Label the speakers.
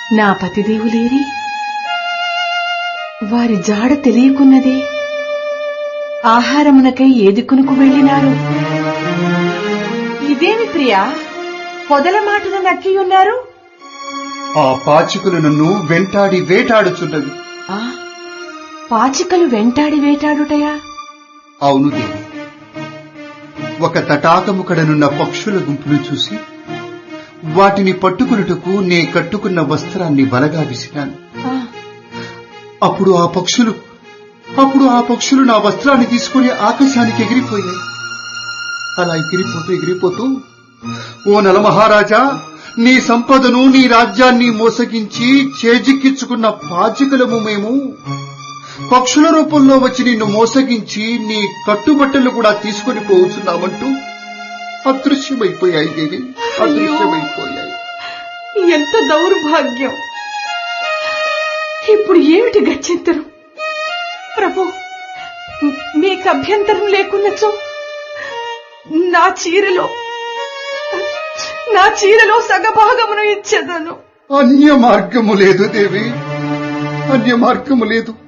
Speaker 1: నా పతిదేవులేరి వారి జాడ తెలియకున్నదే ఆహారమునకై ఏదికునుకు వెళ్ళినారు ఇదేమి ప్రియా పొదల మాటను నక్కియున్నారు
Speaker 2: ఆ పాచికలు నన్ను వెంటాడి వేటాడుచున్నవి
Speaker 1: ఆ పాచికలు వెంటాడి వేటాడుటయా
Speaker 2: అవును దేవి ఒక తటాకము కడనున్న పక్షుల గుంపును చూసి వాటిని పట్టుకున్నట్టుకు నే కట్టుకున్న వస్త్రాన్ని వలగా విసిరాను
Speaker 1: ఆ,
Speaker 2: అప్పుడు ఆ పక్షులు అప్పుడు ఆ పక్షులు నా వస్త్రాన్ని తీసుకుని ఆకాశానికి ఎగిరిపోయాయి అలా ఎగిరిపోతూ ఎగిరిపోతూ ఓ నల మహారాజా నీ సంపదను నీ రాజ్యాన్ని మోసగించి చేజిక్కించుకున్న పాచికలము మేము పక్షుల రూపంలో వచ్చి నిన్ను మోసగించి నీ కట్టుబట్టలు కూడా తీసుకొని పోతున్నామంటూ అదృశ్యమైపోయాయి దేవి అదృశ్యమైపోయాయి
Speaker 1: ఎంత దౌర్భాగ్యం ఇప్పుడు ఏమిటి గచ్చెంతరం ప్రభు మ్- మీకు అభ్యంతరం లేకున్నచో నా చీరలో నా చీరలో సగభాగమును ఇచ్చేదను
Speaker 2: అన్య మార్గము లేదు దేవి అన్య మార్గము లేదు